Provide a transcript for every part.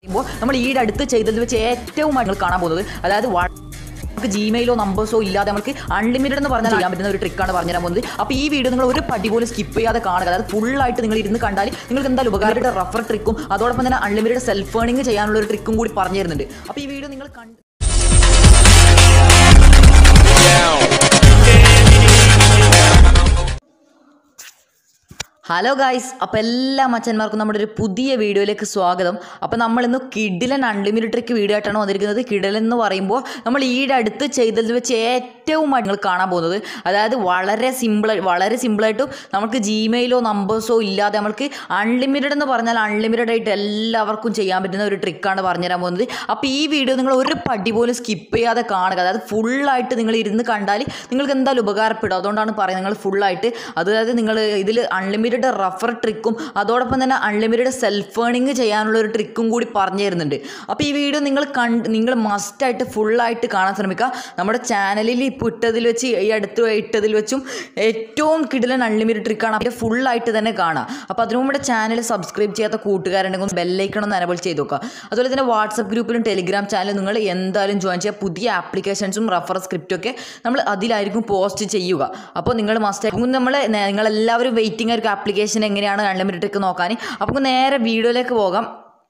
പറയുമ്പോൾ നമ്മൾ ഈ അടുത്ത് ചെയ്തതിൽ വെച്ച് ഏറ്റവും നിങ്ങൾ കാണാൻ പോകുന്നത് അതായത് വ- നമുക്ക് ജിമെയിലോ നമ്പേഴ്സോ ഇല്ലാതെ നമുക്ക് അൺലിമിറ്റഡ് എന്ന് പറഞ്ഞാൽ ചെയ്യാൻ പറ്റുന്ന ഒരു ട്രിക്കാണ് പറഞ്ഞുതരാൻ പോകുന്നത് അപ്പോൾ ഈ വീഡിയോ നിങ്ങൾ ഒരു പടി പോലും സ്കിപ്പ് ചെയ്യാതെ കാണുക അതായത് ഫുള്ളായിട്ട് നിങ്ങൾ ഇരുന്ന് കണ്ടാൽ നിങ്ങൾക്ക് എന്തായാലും ഉപകാരപ്പെട്ട റഫർ ട്രിക്കും അതോടൊപ്പം തന്നെ അൺലിമിറ്റഡ് സെൽഫ് ഏണിംഗ് ചെയ്യാനുള്ള ഒരു ട്രിക്കും കൂടി പറഞ്ഞു തരുന്നുണ്ട് അപ്പോൾ ഈ വീഡിയോ നിങ്ങൾ കണ്ട് ഹലോ ഗായ്സ് അപ്പോൾ എല്ലാ മച്ചന്മാർക്കും നമ്മുടെ ഒരു പുതിയ വീഡിയോയിലേക്ക് സ്വാഗതം അപ്പോൾ നമ്മൾ ഇന്ന് കിഡിലൻ അൺലിമിറ്റഡ് ട്രിക്ക് വീഡിയോ ആയിട്ടാണ് വന്നിരിക്കുന്നത് കിഡിലൻ എന്ന് പറയുമ്പോൾ നമ്മൾ ഈയിടെ അടുത്ത് ചെയ്തതിൽ വെച്ച് ഏറ്റവും ആയിട്ട് നിങ്ങൾ കാണാൻ പോകുന്നത് അതായത് വളരെ സിമ്പിൾ വളരെ സിമ്പിളായിട്ടും നമുക്ക് ജിമെയിലോ നമ്പേഴ്സോ ഇല്ലാതെ നമുക്ക് അൺലിമിറ്റഡ് എന്ന് പറഞ്ഞാൽ അൺലിമിറ്റഡ് ആയിട്ട് എല്ലാവർക്കും ചെയ്യാൻ പറ്റുന്ന ഒരു ട്രിക്കാണ് പറഞ്ഞുതരാൻ പോകുന്നത് അപ്പോൾ ഈ വീഡിയോ നിങ്ങൾ ഒരു പടി പോലും സ്കിപ്പ് ചെയ്യാതെ കാണുക അതായത് ഫുള്ളായിട്ട് നിങ്ങൾ ഇരുന്ന് കണ്ടാൽ നിങ്ങൾക്ക് എന്തായാലും ഉപകാരപ്പെടും അതുകൊണ്ടാണ് പറയുന്നത് നിങ്ങൾ ഫുള്ളായിട്ട് അതായത് നിങ്ങൾ ഇതിൽ അൺലിമിറ്റഡ് റഫർ ട്രിക്കും അതോടൊപ്പം തന്നെ അൺലിമിറ്റഡ് സെൽഫ് ഏണിംഗ് ചെയ്യാനുള്ള ഒരു ട്രിക്കും കൂടി പറഞ്ഞു തരുന്നുണ്ട് അപ്പോൾ ഈ വീഡിയോ നിങ്ങൾ കണ്ട് നിങ്ങൾ മസ്റ്റായിട്ട് ഫുള്ളായിട്ട് കാണാൻ ശ്രമിക്കുക നമ്മുടെ ചാനലിൽ ഇപ്പോൾ ഇട്ടതിൽ വെച്ച് ഈ അടുത്ത് ഇട്ടതിൽ വെച്ചും ഏറ്റവും കിടിലൻ അൺലിമിറ്റഡ് ട്രിക്കാണ് അപ്പോൾ ഫുള്ളായിട്ട് തന്നെ കാണാം അപ്പോൾ അതിനു മുമ്പ് ചാനൽ സബ്സ്ക്രൈബ് ചെയ്യാത്ത കൂട്ടുകാരുണ്ടെങ്കിൽ ബെല്ലൈക്കണം ഒന്ന് എനബിൾ ചെയ്ത് നോക്കുക അതുപോലെ തന്നെ വാട്സപ്പ് ഗ്രൂപ്പിലും ടെലിഗ്രാം ചാനലും നിങ്ങൾ എന്തായാലും ജോയിൻ ചെയ്യുക പുതിയ ആപ്ലിക്കേഷൻസും റഫർ സ്ക്രിപ്റ്റും ഒക്കെ നമ്മൾ അതിലായിരിക്കും പോസ്റ്റ് ചെയ്യുക അപ്പോൾ നിങ്ങൾ മസ്റ്റ് നമ്മൾ നിങ്ങളെല്ലാവരും വെയിറ്റിംഗ് ആയിരിക്കും ആപ്ലിക്കേഷൻ എങ്ങനെയാണ് അൺലിമിറ്റഡ് ട്രിക്ക് നോക്കാൻ അപ്പോൾ നേരെ വീഡിയോയിലേക്ക് പോകാം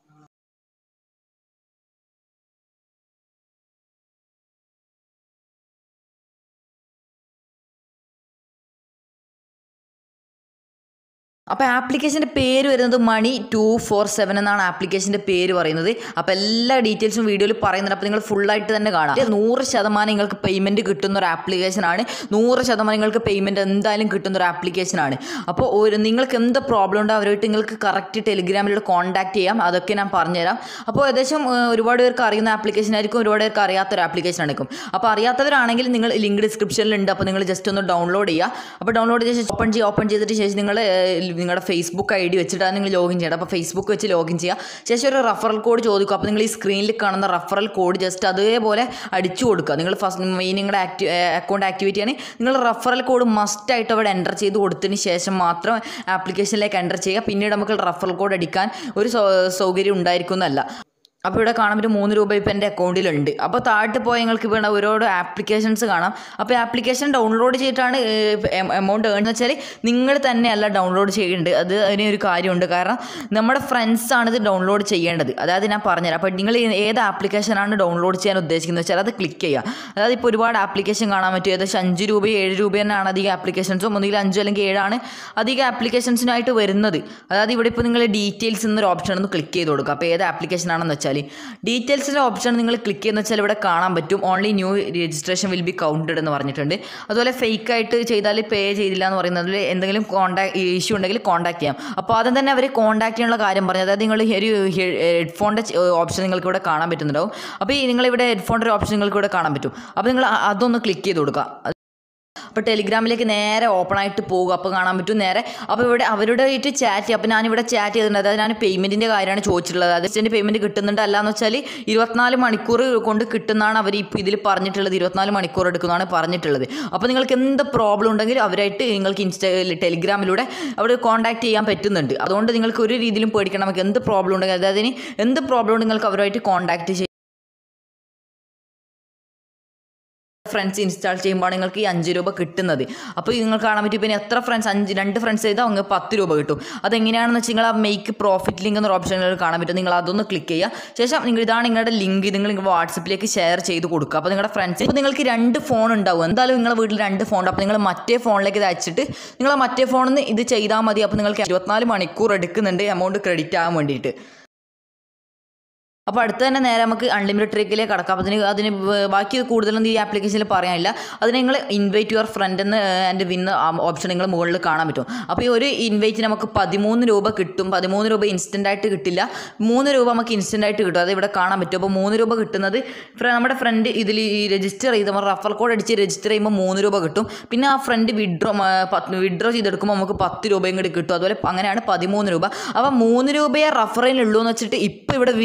അപ്പോൾ ആപ്ലിക്കേഷൻ്റെ പേര് വരുന്നത് മണി ടു ഫോർ സെവൻ എന്നാണ് ആപ്ലിക്കേഷൻ്റെ പേര് പറയുന്നത് അപ്പോൾ എല്ലാ ഡീറ്റെയിൽസും വീഡിയോയിൽ പറയുന്നുണ്ട് അപ്പോൾ നിങ്ങൾ ഫുള്ളായിട്ട് തന്നെ കാണാം ഇത് നൂറ് ശതമാനം നിങ്ങൾക്ക് പേയ്മെൻറ്റ് കിട്ടുന്ന ഒരു ആപ്ലിക്കേഷനാണ് നൂറ് ശതമാനം നിങ്ങൾക്ക് പേയ്മെൻറ്റ് എന്തായാലും കിട്ടുന്ന ഒരു ആപ്ലിക്കേഷനാണ് അപ്പോൾ ഒരു നിങ്ങൾക്ക് എന്ത് പ്രോബ്ലം ഉണ്ടോ അവരുമായിട്ട് നിങ്ങൾക്ക് കറക്റ്റ് ടെലിഗ്രാമിലൂടെ കോൺടാക്ട് ചെയ്യാം അതൊക്കെ ഞാൻ പറഞ്ഞുതരാം അപ്പോൾ ഏകദേശം ഏഹ്, ഒരുപാട് പേർക്ക് അറിയുന്ന ആപ്ലിക്കേഷൻ ആയിരിക്കും ഒരുപാട് പേർക്ക് അറിയാത്തൊരു ആപ്ലിക്കേഷൻ ആയിരിക്കും അപ്പോൾ അറിയാത്തവരാണെങ്കിൽ നിങ്ങൾ ലിങ്ക് ഡിസ്ക്രിപ്ഷനിലുണ്ട് അപ്പോൾ നിങ്ങൾ ജസ്റ്റ് ഒന്ന് ഡൗൺലോഡ് ചെയ്യുക അപ്പോൾ ഡൗൺലോഡ് ചെയ്ത ശേഷം ഓപ്പൺ ചെയ്യുക ഓപ്പൺ ചെയ്തിട്ട് ശേഷം നിങ്ങൾ നിങ്ങളുടെ ഫേസ്ബുക്ക് ഐ ഡി വെച്ചിട്ടാണ് നിങ്ങൾ ലോഗിൻ ചെയ്യണം അപ്പോൾ ഫേസ്ബുക്ക് വെച്ച് ലോഗിൻ ചെയ്യുക ശേഷം ഒരു റഫറൽ കോഡ് ചോദിക്കും അപ്പോൾ നിങ്ങൾ ഈ സ്ക്രീനിൽ കാണുന്ന റഫറൽ കോഡ് ജസ്റ്റ് അതേപോലെ അടിച്ചു കൊടുക്കുക നിങ്ങൾ ഫസ്റ്റ് മെയിൻ നിങ്ങളുടെ ആക്ടി അക്കൗണ്ട് ആക്ടിവേറ്റ് ചെയ്യാൻ നിങ്ങൾ റഫറൽ കോഡ് മസ്റ്റായിട്ട് അവിടെ എൻ്റർ ചെയ്ത് കൊടുത്തതിന് ശേഷം മാത്രം ആപ്ലിക്കേഷനിലേക്ക് എൻ്റർ ചെയ്യുക പിന്നീട് നമുക്ക് റഫറൽ കോഡ് അടിക്കാൻ ഒരു സൗ- സൗകര്യം ഉണ്ടായിരിക്കുന്നതല്ല അപ്പോൾ ഇവിടെ കാണാൻ പറ്റും മൂന്ന് രൂപ ഇപ്പോൾ എൻ്റെ അക്കൗണ്ടിലുണ്ട് അപ്പോൾ താഴോട്ട് പോയാൽ നിങ്ങൾക്ക് ഇവിടെ ഒരുപാട് ആപ്ലിക്കേഷൻസ് കാണാം അപ്പോൾ ആപ്ലിക്കേഷൻ ഡൗൺലോഡ് ചെയ്തിട്ടാണ് എമൗണ്ട് ഏൺ വെച്ചാൽ നിങ്ങൾ തന്നെയല്ല ഡൗൺലോഡ് ചെയ്യേണ്ടത് അത് അതിന് ഒരു കാര്യമുണ്ട് കാരണം നമ്മുടെ ഫ്രണ്ട്സാണ് ഇത് ഡൗൺലോഡ് ചെയ്യേണ്ടത് അതായത് ഞാൻ പറഞ്ഞുതരാം അപ്പോൾ നിങ്ങൾ ഏത് ആപ്ലിക്കേഷനാണ് ഡൗൺലോഡ് ചെയ്യാൻ ഉദ്ദേശിക്കുന്നത് വെച്ചാൽ അത് ക്ലിക്ക് ചെയ്യുക അതായത് ഇപ്പോൾ ഒരുപാട് ആപ്ലിക്കേഷൻ കാണാൻ പറ്റും ഏകദേശം അഞ്ച് രൂപ ഏഴ് രൂപ തന്നെയാണ് അധികം ആപ്ലിക്കേഷൻസും ഒന്നുകിൽ അഞ്ച് അല്ലെങ്കിൽ ഏഴാണ് അധികം ആപ്ലിക്കേഷൻസിനായിട്ട് വരുന്നത് അതായത് ഇവിടെ ഇപ്പോൾ നിങ്ങൾ ഡീറ്റെയിൽസ് എന്നൊരു ഓപ്ഷൻ ഒന്ന് ക്ലിക്ക് ചെയ്ത് കൊടുക്കുക അപ്പോൾ ഏത് ആപ്ലിക്കേഷൻ ആണെന്ന് വെച്ചാൽ ഡീറ്റെയിൽസിൻ്റെ ഓപ്ഷൻ നിങ്ങൾ ക്ലിക്ക് ചെയ്യുന്ന വെച്ചാൽ ഇവിടെ കാണാൻ പറ്റും only new registration will be counted എന്ന് പറഞ്ഞിട്ടുണ്ട് അതുപോലെ ഫേക്ക് ആയിട്ട് ചെയ്താൽ പേ ചെയ്തില്ല എന്ന് പറയുന്നതിൽ എന്തെങ്കിലും കോൺടാക്ട് ഇഷ്യൂ ഉണ്ടെങ്കിൽ കോൺടാക്ട് ചെയ്യാം അപ്പോൾ ആദ്യം തന്നെ അവർ കോൺടാക്ട് ചെയ്യാനുള്ള കാര്യം പറഞ്ഞു അതായത് നിങ്ങൾ ഒരു ഹെഡ്ഫോണിൻ്റെ ഓപ്ഷൻ നിങ്ങൾക്ക് ഇവിടെ കാണാൻ പറ്റുന്നുണ്ടാവും അപ്പോൾ ഈ നിങ്ങളിവിടെ ഹെഡ്ഫോണിൻ്റെ ഒരു ഓപ്ഷൻ നിങ്ങൾക്ക് ഇവിടെ കാണാൻ പറ്റും അപ്പോൾ നിങ്ങൾ അ- അതൊന്ന് ക്ലിക്ക് ചെയ്ത് കൊടുക്കുക അപ്പോൾ ടെലിഗ്രാമിലേക്ക് നേരെ ഓപ്പൺ ആയിട്ട് പോകുക അപ്പോൾ കാണാൻ പറ്റും നേരെ അപ്പോൾ ഇവിടെ അവരുടെ ആയിട്ട് ചാറ്റ് ചെയ്യുക അപ്പോൾ ഞാനിവിടെ ചാറ്റ് ചെയ്തിട്ടുണ്ട് അതായത് ഞാൻ പേയ്മെൻറ്റിൻ്റെ കാര്യമാണ് ചോദിച്ചിട്ടുള്ളത് അതായത് എൻ്റെ പേയ്മെൻറ്റ് കിട്ടുന്നുണ്ട് അല്ലാന്ന് വെച്ചാൽ ഇരുപത്തിനാല് മണിക്കൂർ കൊണ്ട് കിട്ടുന്നതാണ് അവർ ഇപ്പോൾ ഇതിൽ പറഞ്ഞിട്ടുള്ളത് ഇരുപത്തിനാല് മണിക്കൂർ എടുക്കുന്നതാണ് പറഞ്ഞിട്ടുള്ളത് അപ്പോൾ നിങ്ങൾക്ക് എന്ത് പ്രോബ്ലം ഉണ്ടെങ്കിലും അവരായിട്ട് നിങ്ങൾക്ക് ഇൻസ്റ്റ ടെലിഗ്രാമിലൂടെ അവിടെ കോൺടാക്ട് ചെയ്യാൻ പറ്റുന്നുണ്ട് അതുകൊണ്ട് നിങ്ങൾക്ക് ഒരു രീതിയിലും പേടിക്കണം നമുക്ക് എന്ത് പ്രോബ്ലം ഉണ്ടെങ്കിൽ അതായത് ഇനി എന്ത് പ്രോബ്ലം ഉണ്ടെങ്കിൽ നിങ്ങൾക്ക് അവരുമായിട്ട് കോൺടാക്ട് ചെയ്യാം ഫ്രണ്ട്സ് ഇൻസ്റ്റാൾ ചെയ്യുമ്പോൾ നിങ്ങൾക്ക് ഈ അഞ്ച് രൂപ കിട്ടുന്നത് അപ്പോൾ ഇത് നിങ്ങൾക്ക് കാണാൻ പറ്റും പിന്നെ എത്ര ഫ്രണ്ട്സ് അഞ്ച് രണ്ട് ഫ്രണ്ട്സ് ചെയ്താൽ അങ്ങ് പത്ത് രൂപ കിട്ടും അതെങ്ങനെയാണെന്ന് വെച്ചാൽ നിങ്ങൾ ആ മേക്ക് പ്രോഫിറ്റ് ലിങ്ക് എന്നൊരു ഓപ്ഷൻ കാണാൻ പറ്റും നിങ്ങൾ അതൊന്ന് ക്ലിക്ക് ചെയ്യുക ശേഷം നിങ്ങൾ ഇതാണ് നിങ്ങളുടെ ലിങ്ക് നിങ്ങൾ വാട്സപ്പിലേക്ക് ഷെയർ ചെയ്ത് കൊടുക്കുക അപ്പോൾ നിങ്ങളുടെ ഫ്രണ്ട്സ് ഇപ്പോൾ നിങ്ങൾക്ക് രണ്ട് ഫോൺ ഉണ്ടാവും എന്തായാലും നിങ്ങളുടെ വീട്ടിൽ രണ്ട് ഫോൺ ഉണ്ട് അപ്പോൾ നിങ്ങൾ മറ്റേ ഫോണിലേക്ക് ഇത് അയച്ചിട്ട് നിങ്ങൾ ആ മറ്റേ ഫോണിൽ നിന്ന് ഇത് ചെയ്താൽ മതി അപ്പോൾ നിങ്ങൾക്ക് ഇരുപത്തിനാല് മണിക്കൂർ എടുക്കുന്നുണ്ട് എമൗണ്ട് ക്രെഡിറ്റ് ആകാൻ വേണ്ടിയിട്ട് അപ്പോൾ അടുത്ത് തന്നെ നേരെ നമുക്ക് അൺലിമിറ്റഡ് ട്രിക്കിലേക്ക് കടക്കാം അപ്പോൾ അതിന് അതിന് വ- ബാക്കി കൂടുതലൊന്നും ഈ ആപ്ലിക്കേഷനിൽ പറയാനില്ല അതിന് നിങ്ങൾ ഇൻവൈറ്റ് യുവർ ഫ്രണ്ട് എന്ന് എൻ്റെ വിന്ന് ഓപ്ഷൻ നിങ്ങൾ മുകളിൽ കാണാൻ പറ്റും അപ്പോൾ ഈ ഒരു ഇൻവൈറ്റ് നമുക്ക് പതിമൂന്ന് രൂപ കിട്ടും പതിമൂന്ന് രൂപ ഇൻസ്റ്റൻ്റ് ആയിട്ട് കിട്ടില്ല മൂന്ന് രൂപ നമുക്ക് ഇൻസ്റ്റൻ്റ് ആയിട്ട് കിട്ടും അത് ഇവിടെ കാണാൻ പറ്റും അപ്പോൾ മൂന്ന് രൂപ കിട്ടുന്നത് ഫ്ര- നമ്മുടെ ഫ്രണ്ട് ഇതിൽ രജിസ്റ്റർ ചെയ്ത് നമ്മൾ റഫർ കോഡ് അടിച്ച് രജിസ്റ്റർ ചെയ്യുമ്പോൾ മൂന്ന് രൂപ കിട്ടും പിന്നെ ആ ഫ്രണ്ട് വിഡ്രോ വിഡ്രോ ചെയ്തെടുക്കുമ്പോൾ നമുക്ക് പത്ത് രൂപയും കൂടി കിട്ടും അതുപോലെ അങ്ങനെയാണ് പതിമൂന്ന് രൂപ അപ്പോൾ മൂന്ന് രൂപയെ റഫറിനുള്ളൂ എന്ന് വെച്ചിട്ട് ഇപ്പോൾ ഇവിടെ വെച്ചിട്ട് വീഡിയോ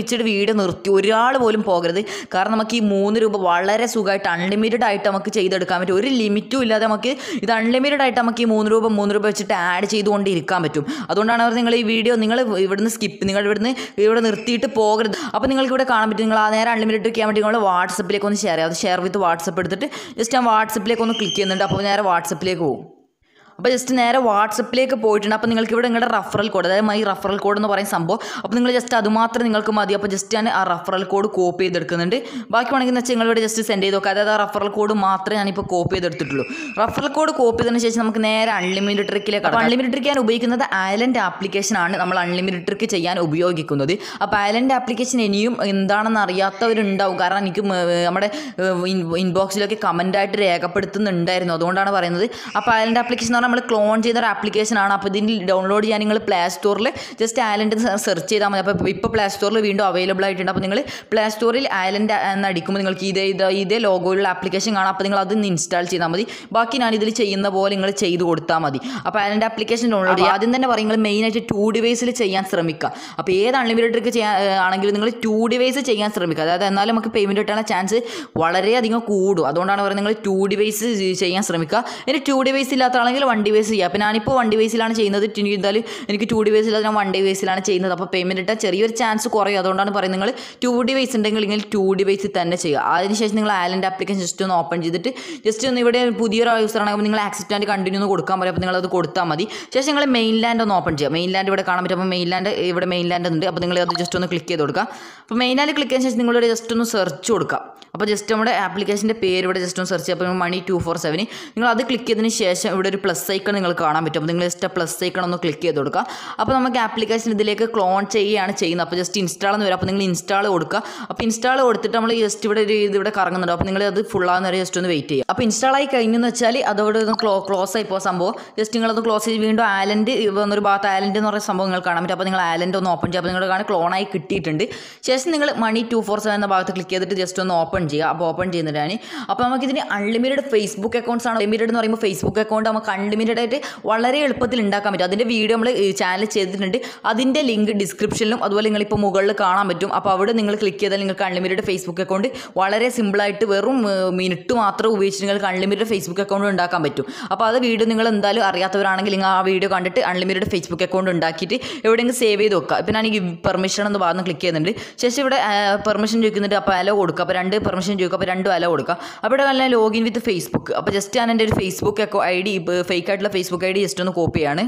വീഡിയോ നിർത്തി ഒരാൾ പോലും പോകരുത് കാരണം നമുക്ക് ഈ മൂന്ന് രൂപ വളരെ സുഖമായിട്ട് അൺലിമിറ്റഡ് ആയിട്ട് നമുക്ക് ചെയ്തെടുക്കാൻ പറ്റും ഒരു ലിമിറ്റും ഇല്ലാതെ നമുക്ക് ഇത് അൺലിമിറ്റഡ് ആയിട്ട് നമുക്ക് ഈ മൂന്ന് രൂപ മൂന്ന് രൂപ വെച്ചിട്ട് ആഡ് ചെയ്തുകൊണ്ട് ഇരിക്കാൻ പറ്റും അതുകൊണ്ടാണ് അവർ നിങ്ങൾ ഈ വീഡിയോ നിങ്ങൾ ഇവിടുന്ന് സ്കിപ്പ് നിങ്ങൾ ഇവിടുന്ന് ഇവിടെ നിർത്തിയിട്ട് പോകരുത് അപ്പോൾ നിങ്ങൾക്ക് ഇവിടെ കാണാൻ പറ്റും നിങ്ങൾ ആ നേരം അൺലിമിറ്റഡ് ചെയ്യാൻ വേണ്ടി നിങ്ങൾ വാട്സപ്പിലേക്ക് ഒന്ന് ഷെയർ ചെയ്യാം അത് ഷെയർ വിത്ത് വാട്സപ്പ് എടുത്തിട്ട് ജസ്റ്റ് ആ വാട്സപ്പിലേക്ക് ഒന്ന് ക്ലിക്ക് ചെയ്യുന്നുണ്ട് അപ്പോൾ നേരെ വാട്സപ്പിലേക്ക് പോകും അപ്പോൾ ജസ്റ്റ് നേരെ വാട്സപ്പിലേക്ക് പോയിട്ടുണ്ട് അപ്പോൾ നിങ്ങൾക്ക് ഇവിടെ നിങ്ങളുടെ റഫറൽ കോഡ് അതായത് മൈ റഫറൽ കോഡ് എന്ന് പറയുന്ന സംഭവം അപ്പോൾ നിങ്ങൾ ജസ്റ്റ് അത് മാത്രം നിങ്ങൾക്ക് മതി അപ്പോൾ ജസ്റ്റ് ഞാൻ ആ റഫറൽ കോഡ് കോപ്പി ചെയ്തെടുക്കുന്നുണ്ട് ബാക്കി വേണമെങ്കിൽ വെച്ചാൽ നിങ്ങളിവിടെ ജസ്റ്റ് സെൻഡ് ചെയ്ത് നോക്കുക അതായത് ആ റഫറൽ കോഡ് മാത്രമേ ഞാനിപ്പോൾ കോപ്പി ചെയ്തെടുത്തിട്ടുള്ളൂ റഫറൽ കോഡ് കോപ്പി ചെയ്തതിന് ശേഷം നമുക്ക് നേരെ അൺലിമിറ്റഡ് ട്രിക്കിലേക്ക് അപ്പോൾ അൺലിമിറ്റഡ് ട്രിക്ക് ഞാൻ ഉപയോഗിക്കുന്നത് ഐലൻഡ് ആപ്ലിക്കേഷൻ ആണ് നമ്മൾ അൺലിമിറ്റഡ് ട്രിക്ക് ചെയ്യാൻ ഉപയോഗിക്കുന്നത് അപ്പോൾ ഐലൻഡ് ആപ്ലിക്കേഷൻ ഇനിയും എന്താണെന്ന് അറിയാത്തവരുണ്ടാവും കാരണം എനിക്ക് മ- നമ്മുടെ ഇൻബോക്സിലൊക്കെ കമൻ്റായിട്ട് രേഖപ്പെടുത്തുന്നുണ്ടായിരുന്നു അതുകൊണ്ടാണ് പറയുന്നത് അപ്പോൾ ഐലൻഡ് ആപ്ലിക്കേഷൻ എന്ന് പറഞ്ഞാൽ നമ്മൾ ക്ലോൺ ചെയ്ത ഒരു ആപ്ലിക്കേഷൻ ആണ് അപ്പോൾ ഇതിന് ഡൗൺലോഡ് ചെയ്യാൻ നിങ്ങൾ പ്ലേ സ്റ്റോറിൽ ജസ്റ്റ് ഐലൻഡ് സെർച്ച് ചെയ്താൽ മതി അപ്പോൾ ഇപ്പോൾ പ്ലേ സ്റ്റോറിൽ വീണ്ടും അവൈലബിൾ ആയിട്ടുണ്ട് അപ്പോൾ നിങ്ങൾ പ്ലേ സ്റ്റോറിൽ ഐലൻഡ് എന്ന് അടിക്കുമ്പോൾ നിങ്ങൾക്ക് ഇതേ ഇതേ ഇതേ ലോഗോയിലുള്ള ആപ്ലിക്കേഷൻ കാണാം അപ്പോൾ നിങ്ങൾ അത് ഇൻസ്റ്റാൾ ചെയ്താൽ മതി ബാക്കി ഞാൻ ഇതിൽ ചെയ്യുന്ന പോലെ നിങ്ങൾ ചെയ്ത് കൊടുത്താൽ മതി അപ്പോൾ ഐലൻഡ് ആപ്ലിക്കേഷൻ ഡൗൺലോഡ് ചെയ്യുക ആദ്യം തന്നെ പറയും നിങ്ങൾ മെയിനായിട്ട് ടു ഡിവൈസിൽ ചെയ്യാൻ ശ്രമിക്കുക അപ്പോൾ ഏത് അൺലിമിറ്റഡ് ട്രിക്ക് ചെയ്യാൻ ആണെങ്കിലും നിങ്ങൾ ടു ഡിവൈസ് ചെയ്യാൻ ശ്രമിക്കുക അതായത് എന്നാലും നമുക്ക് പേയ്മെൻറ്റ് കിട്ടാനുള്ള ചാൻസ് വളരെയധികം കൂടും അതുകൊണ്ടാണ് പറയുന്നത് നിങ്ങൾ ടു ഡിവൈസ് ചെയ്യാൻ ശ്രമിക്കുക ഇനി ടു ഡിവൈസ് ഇല്ലാത്ത ആണെങ്കിൽ വൺ ഡിവൈസ് ചെയ്യുക അപ്പോൾ ഞാനിപ്പോൾ വൺ ഡിവൈസിലാണ് ചെയ്യുന്നത് ഇനി എന്തായാലും എനിക്ക് ടു ഡിവൈസ് ഇല്ലാതെ ഞാൻ വൺ ഡിവൈസിലാണ് ചെയ്യുന്നത് അപ്പോൾ പേയ്മെൻറ്റ് ഇട്ടാൽ ചെറിയൊരു ചാൻസ് കുറയും അതുകൊണ്ടാണ് പറയുന്നത് നിങ്ങൾ ടു ഡിവൈസ് ഉണ്ടെങ്കിൽ നിങ്ങൾ ടു ഡിവൈസിൽ തന്നെ ചെയ്യുക അതിനുശേഷം നിങ്ങൾ ആലൻഡ് ആപ്ലിക്കേഷൻ ജസ്റ്റ് ഒന്ന് ഓപ്പൺ ചെയ്തിട്ട് ജസ്റ്റ് ഒന്ന് ഇവിടെ പുതിയൊരു യൂസർ ആണെങ്കിൽ നിങ്ങൾ ആക്സെപ്റ്റ് ആൻഡ് കണ്ടിന്യൂ എന്ന് കൊടുക്കാൻ പറയും അപ്പോൾ നിങ്ങളത് കൊടുത്താൽ മതി ശേഷം നിങ്ങൾ മെയിൻ ലാൻഡ് ഒന്ന് ഓപ്പൺ ചെയ്യുക മെയിൻ ലാൻഡ് ഇവിടെ കാണാൻ പറ്റും അപ്പോൾ മെയിൻ ലാൻഡ് ഇവിടെ മെയിൻ ലാൻഡ് ഉണ്ട് അപ്പോൾ നിങ്ങൾ അത് ജസ്റ്റ് ഒന്ന് ക്ലിക്ക് ചെയ്ത് കൊടുക്കുക അപ്പോൾ മെയിൻ ലാൻഡ് ക്ലിക്ക് ചെയ്തതിന് ശേഷം നിങ്ങളിവിടെ ജസ്റ്റ് ഒന്ന് സെർച്ച് കൊടുക്കുക അപ്പോൾ ജസ്റ്റ് നമ്മുടെ ആപ്ലിക്കേഷൻ്റെ പേര് ഇവിടെ ജസ്റ്റ് ഒന്ന് സെർച്ച് ചെയ്യുക അപ്പോൾ മണി ടു ഫോർ സെവൻ നിങ്ങൾ അത് ക്ലിക്ക് ചെയ്തതിന് ശേഷം ഇവിടെ ഒരു പ്ലസ് ഐക്കൺ നിങ്ങൾക്ക് കാണാൻ പറ്റും അപ്പോൾ നിങ്ങൾ ജസ്റ്റ് പ്ലസ് ഐക്കൺ ഒന്ന് ക്ലിക്ക് ചെയ്ത് കൊടുക്കുക അപ്പോൾ നമുക്ക് ആപ്ലിക്കേഷൻ ഇതിലേക്ക് ക്ലോൺ ചെയ്യുകയാണ് ചെയ്യുന്നത് അപ്പോൾ ജസ്റ്റ് ഇൻസ്റ്റാൾ എന്ന് വരും അപ്പോൾ നിങ്ങൾ ഇൻസ്റ്റാൾ കൊടുക്കുക അപ്പോൾ ഇൻസ്റ്റാൾ കൊടുത്തിട്ട് നമ്മൾ ജസ്റ്റ് ഇവിടെ ഒരു ഇത് ഇവിടെ കറങ്ങുന്നുണ്ട് അപ്പോൾ നിങ്ങൾ അത് ഫുൾ ആകുന്ന വരെ ജസ്റ്റ് ഒന്ന് വെയിറ്റ് ചെയ്യുക അപ്പോൾ ഇൻസ്റ്റാൾ ആയി കഴിഞ്ഞെന്ന് വെച്ചാൽ അതോടെ ഒന്ന് ക്ലോ ക്ലോസ് ആയി പോകുക സംഭവം ജസ്റ്റ് നിങ്ങളത് ക്ലോസ് ചെയ്ത് വീണ്ടും ആലൻഡ് വന്നൊരു ഭാഗത്ത് ആലൻഡ് എന്ന് പറയുന്ന സംഭവം നിങ്ങൾ കാണാൻ പറ്റും അപ്പോൾ നിങ്ങൾ ആലൻഡ് ഒന്ന് ഓപ്പൺ ചെയ്യുക അപ്പോൾ നിങ്ങൾ കാണാൻ ക്ലോൺ ആയി കിട്ടിയിട്ടുണ്ട് ശേഷം നിങ്ങൾ മണി ടു ഫോർ സെവൻ എന്ന ഭാഗത്ത് ക്ലിക്ക് ചെയ്തിട്ട് ജസ്റ്റ് ഒന്ന് ഓപ്പൺ ചെയ്യുക അപ്പോൾ ഓപ്പൺ ചെയ്യുന്നതാണ് അപ്പോൾ നമുക്ക് ഇതിന് അൺലിമിറ്റഡ് ഫേസ്ബുക്ക് അക്കൗണ്ട്സ് ആണ് ലിമിറ്റഡ് എന്ന് പറയുമ്പോൾ ഫേസ്ബുക്ക് അക്കൗണ്ട് നമുക്ക് അൺലിമിറ്റഡ് ആയിട്ട് വളരെ എളുപ്പത്തിൽ ഉണ്ടാക്കാൻ പറ്റും അതിൻ്റെ വീഡിയോ നമ്മൾ ചാനൽ ചെയ്തിട്ടുണ്ട് അതിൻ്റെ ലിങ്ക് ഡിസ്ക്രിപ്ഷനിലും അതുപോലെ നിങ്ങളിപ്പോൾ മുകളിൽ കാണാൻ പറ്റും അപ്പോൾ അവിടെ നിങ്ങൾ ക്ലിക്ക് ചെയ്താൽ നിങ്ങൾക്ക് അൺലിമിറ്റഡ് ഫേസ്ബുക്ക് അക്കൗണ്ട് വളരെ സിമ്പിളായിട്ട് വെറും മിനിറ്റ് മാത്രം ഉപയോഗിച്ച് നിങ്ങൾക്ക് അൺലിമിറ്റഡ് ഫേസ്ബുക്ക് അക്കൗണ്ട് ഉണ്ടാക്കാൻ പറ്റും അപ്പോൾ അത് വീഡിയോ നിങ്ങൾ എന്തായാലും അറിയാത്തവരാണെങ്കിൽ നിങ്ങൾ ആ വീഡിയോ കണ്ടിട്ട് അൺലിമിറ്റഡ് ഫേസ്ബുക്ക് അക്കൗണ്ട് ഉണ്ടാക്കിയിട്ട് എവിടെയെങ്കിലും സേവ് ചെയ്ത് വെക്കുക ഇപ്പോൾ ഞാൻ ഈ പെർമിഷൻ എന്ന് ഭാഗത്ത് ക്ലിക്ക് ചെയ്യുന്നുണ്ട് ശേഷം ഇവിടെ പെർമിഷൻ ചോദിക്കുന്നുണ്ട് അപ്പോൾ അലോ കൊടുക്കുക അപ്പോൾ രണ്ട് പെർമിഷൻ ചോദിക്കുക അപ്പോൾ രണ്ടും അലോ കൊടുക്കുക അപ്പോൾ ഇവിടെ നല്ല ലോഗിൻ വിത്ത് ഫേസ്ബുക്ക് അപ്പോൾ ജസ്റ്റ് ഞാൻ എൻ്റെ ഒരു ഫേസ്ബുക്ക് അക്കൗ ഐ ഡി ഫേക്ക് ആയിട്ടുള്ള ഫേസ്ബുക്ക് ഐ ഡി ജസ്റ്റ് ഒന്ന് കോപ്പി ചെയ്യാണ്